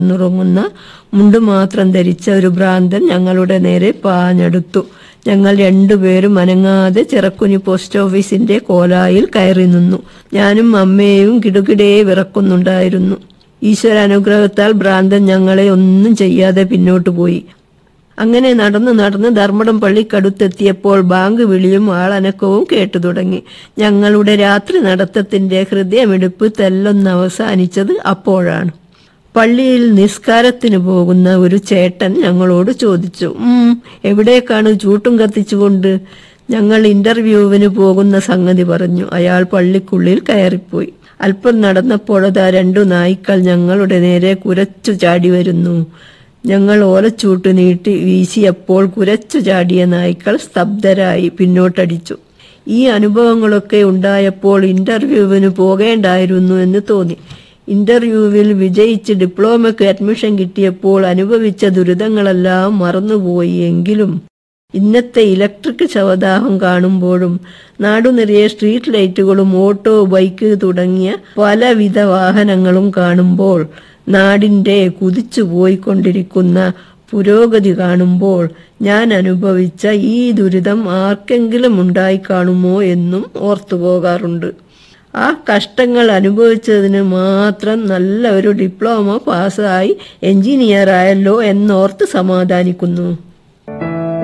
നുറുങ്ങുന്ന മുണ്ട് മാത്രം ധരിച്ച ഒരു ഭ്രാന്തൻ ഞങ്ങളുടെ നേരെ പാഞ്ഞെടുത്തു ഞങ്ങൾ രണ്ടുപേരും അനങ്ങാതെ ചിറക്കുനി പോസ്റ്റ് ഓഫീസിന്റെ കോലായിൽ കയറി നിന്നു ഞാനും അമ്മയും കിടുകിടേ വിറക്കുന്നുണ്ടായിരുന്നു ഈശ്വര അനുഗ്രഹത്താൽ ഭ്രാന്തൻ ഞങ്ങളെ ഒന്നും ചെയ്യാതെ പിന്നോട്ടു പോയി അങ്ങനെ നടന്ന് നടന്ന് ധർമ്മടം പള്ളിക്കടുത്തെത്തിയപ്പോൾ ബാങ്ക് വിളിയും ആളനക്കവും കേട്ടു തുടങ്ങി ഞങ്ങളുടെ രാത്രി നടത്തത്തിന്റെ ഹൃദയമിടിപ്പ് തെല്ലൊന്ന് അവസാനിച്ചത് അപ്പോഴാണ് പള്ളിയിൽ നിസ്കാരത്തിന് പോകുന്ന ഒരു ചേട്ടൻ ഞങ്ങളോട് ചോദിച്ചു ഉം എവിടേക്കാണ് ചൂട്ടും കത്തിച്ചുകൊണ്ട് ഞങ്ങൾ ഇന്റർവ്യൂവിന് പോകുന്ന സംഗതി പറഞ്ഞു അയാൾ പള്ളിക്കുള്ളിൽ കയറിപ്പോയി അല്പം നടന്നപ്പോഴതാ രണ്ടു നായ്ക്കൾ ഞങ്ങളുടെ നേരെ കുരച്ചു ചാടി വരുന്നു ഞങ്ങൾ ഓലച്ചൂട്ട് നീട്ടി വീശിയപ്പോൾ കുരച്ചു ചാടിയ നായ്ക്കൾ സ്തബ്ധരായി പിന്നോട്ടടിച്ചു ഈ അനുഭവങ്ങളൊക്കെ ഉണ്ടായപ്പോൾ ഇന്റർവ്യൂവിന് പോകേണ്ടായിരുന്നു എന്ന് തോന്നി ഇന്റർവ്യൂവിൽ വിജയിച്ച് ഡിപ്ലോമയ്ക്ക് അഡ്മിഷൻ കിട്ടിയപ്പോൾ അനുഭവിച്ച ദുരിതങ്ങളെല്ലാം മറന്നുപോയി എങ്കിലും ഇന്നത്തെ ഇലക്ട്രിക് ശവദാഹം കാണുമ്പോഴും നാടുനിറയെ സ്ട്രീറ്റ് ലൈറ്റുകളും ഓട്ടോ ബൈക്ക് തുടങ്ങിയ പലവിധ വാഹനങ്ങളും കാണുമ്പോൾ നാടിന്റെ കുതിച്ചു പോയിക്കൊണ്ടിരിക്കുന്ന പുരോഗതി കാണുമ്പോൾ ഞാൻ അനുഭവിച്ച ഈ ദുരിതം ആർക്കെങ്കിലും ഉണ്ടായി കാണുമോ എന്നും ഓർത്തു പോകാറുണ്ട് ആ കഷ്ടങ്ങൾ അനുഭവിച്ചതിന് മാത്രം നല്ല ഒരു ഡിപ്ലോമ പാസ്സായി എഞ്ചിനീയർ ആയല്ലോ എന്നോർത്ത് സമാധാനിക്കുന്നു